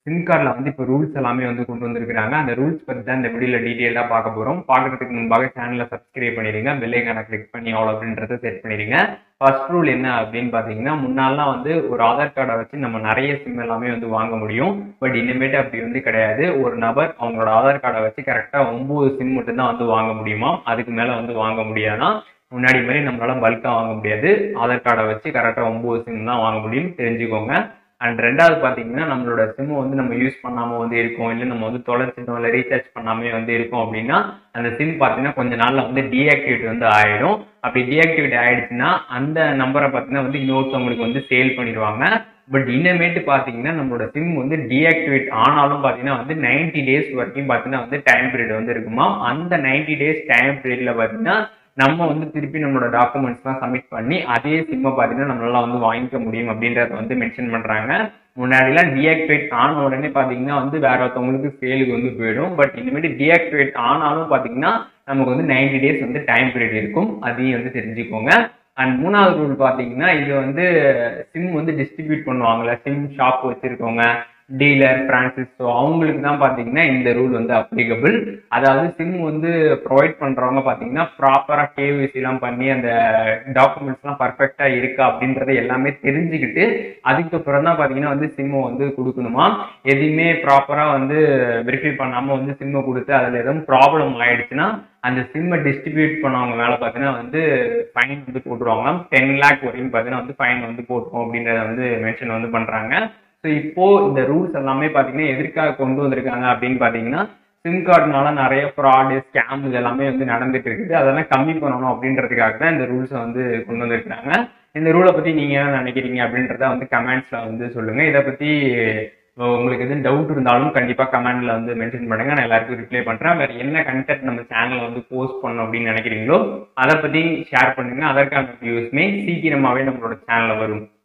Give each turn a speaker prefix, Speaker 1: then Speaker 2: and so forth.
Speaker 1: sim கார்டில் வந்து இப்போ ரூல்ஸ் எல்லாமே வந்து கொண்டு வந்திருக்கிறாங்க அந்த ரூல்ஸ் பற்றி தான் இந்த வீடியோவில் டீட்டெயிலாக பார்க்க போகிறோம் பார்க்கறதுக்கு முன்பாக சேனலை சப்ஸ்கிரைப் பண்ணிடுங்க பெல்லைக்கான கிளிக் பண்ணி ஆல் அப்படின்றத செட் பண்ணிடுங்க ஃபர்ஸ்ட் ரூல் என்ன அப்படின்னு பார்த்தீங்கன்னா முன்னாலாம் வந்து ஒரு ஆதார் கார்டை வச்சு நம்ம நிறைய சிம் எல்லாமே வந்து வாங்க முடியும் பட் இனிமேட்டு அப்படி வந்து கிடையாது ஒரு நபர் அவங்களோட ஆதார் கார்டை வச்சு கரெக்டாக ஒம்பது சிம் மட்டும்தான் வந்து வாங்க முடியுமா அதுக்கு மேலே வந்து வாங்க முடியாதான் முன்னாடி மாதிரி நம்மளால பல்காக வாங்க முடியாது ஆதார் கார்டை வச்சு கரெக்டாக ஒம்பது சிம் தான் வாங்க முடியும் தெரிஞ்சுக்கோங்க அண்ட் ரெண்டாவது பார்த்தீங்கன்னா நம்மளோட சிம் வந்து நம்ம யூஸ் பண்ணாமல் வந்து இருக்கோம் இல்லை நம்ம வந்து தொலைச்சிட்டோம் இல்லை ரீசார்ஜ் பண்ணாமே வந்து இருக்கோம் அப்படின்னா அந்த சிம் பார்த்தீங்கன்னா கொஞ்ச நாளில் வந்து டீஆக்டிவேட் வந்து ஆகிடும் அப்படி டீஆக்டிவேட் ஆயிடுச்சுன்னா அந்த நம்பரை பார்த்தீங்கன்னா வந்து இன்னொருத்தவங்களுக்கு வந்து சேல் பண்ணிடுவாங்க பட் இனிமேட்டு பார்த்தீங்கன்னா நம்மளோட சிம் வந்து டீஆக்டிவேட் ஆனாலும் பார்த்தீங்கன்னா வந்து நைன்டி டேஸ் வரைக்கும் பார்த்தீங்கன்னா வந்து டைம் பீரியட் வந்து இருக்குமா அந்த நைன்டி டேஸ் டைம் பீரியட்ல பார்த்தீங்கன்னா நம்ம வந்து திருப்பி நம்மளோட டாக்குமெண்ட்ஸ்லாம் சப்மிட் பண்ணி அதே சிம்மை பார்த்தீங்கன்னா நம்மளால வந்து வாங்கிக்க முடியும் அப்படின்றத வந்து மென்ஷன் பண்ணுறாங்க முன்னாடிலாம் டீஆக்டிவேட் ஆன உடனே பார்த்தீங்கன்னா வந்து வேற ஒருத்தவங்களுக்கு சேலுக்கு வந்து போயிடும் பட் இனிமேட்டு டீஆக்டிவேட் ஆனாலும் பார்த்தீங்கன்னா நமக்கு வந்து நைன்டி டேஸ் வந்து டைம் பீரியட் இருக்கும் அதையும் வந்து தெரிஞ்சுக்கோங்க அண்ட் மூணாவது ரூல் பார்த்தீங்கன்னா இது வந்து சிம் வந்து டிஸ்ட்ரிபியூட் பண்ணுவாங்கல்ல சிம் ஷாப் வச்சிருக்கவங்க டீலர் பிரான்சிஸ் ஸோ அவங்களுக்கு தான் பார்த்தீங்கன்னா இந்த ரூல் வந்து அப்ளிகபிள் அதாவது சிம் வந்து ப்ரொவைட் பண்ணுறவங்க பார்த்தீங்கன்னா ப்ராப்பராக கேவிசிலாம் பண்ணி அந்த டாக்குமெண்ட்ஸ்லாம் பர்ஃபெக்டாக இருக்கா அப்படின்றத எல்லாமே தெரிஞ்சுக்கிட்டு அதுக்கப்புறம் தான் பார்த்தீங்கன்னா வந்து சிம்மை வந்து கொடுக்கணுமா எதையுமே ப்ராப்பராக வந்து வெரிஃபை பண்ணாமல் வந்து சிம்மை கொடுத்து அதில் எதுவும் ப்ராப்ளம் ஆயிடுச்சுன்னா அந்த சிம்மை டிஸ்ட்ரிபியூட் பண்ணவங்க மேலே பார்த்தீங்கன்னா வந்து ஃபைன் வந்து போட்டுருவாங்க டென் லேக் வரையும் பார்த்தீங்கன்னா வந்து ஃபைன் வந்து போட்டுரும் அப்படின்றத வந்து மென்ஷன் வந்து பண்ணுறாங்க ஸோ இப்போ இந்த ரூல்ஸ் எல்லாமே பார்த்தீங்கன்னா எதற்காக கொண்டு வந்திருக்காங்க அப்படின்னு பார்த்தீங்கன்னா சிம் கார்டுனால நிறைய ஃப்ராடு ஸ்கேம் இது எல்லாமே வந்து நடந்துட்டு இருக்குது அதெல்லாம் கம்மி பண்ணணும் அப்படின்றதுக்காக தான் இந்த ரூல்ஸை வந்து கொண்டு வந்திருக்காங்க இந்த ரூலை பற்றி நீங்கள் என்ன நினைக்கிறீங்க அப்படின்றத வந்து கமெண்ட்ஸில் வந்து சொல்லுங்கள் இதை பற்றி உங்களுக்கு எதுவும் டவுட் இருந்தாலும் கண்டிப்பாக கமெண்ட்ல வந்து மென்ஷன் பண்ணுங்க நான் எல்லாருக்கும் ரிப்ளை பண்ணுறேன் வேறு என்ன கண்டென்ட் நம்ம சேனல் வந்து போஸ்ட் பண்ணணும் அப்படின்னு நினைக்கிறீங்களோ அதை பற்றி ஷேர் பண்ணுங்க அதற்கான வியூஸ்மே சீக்கிரமாகவே நம்மளோட சேனலில் வரும்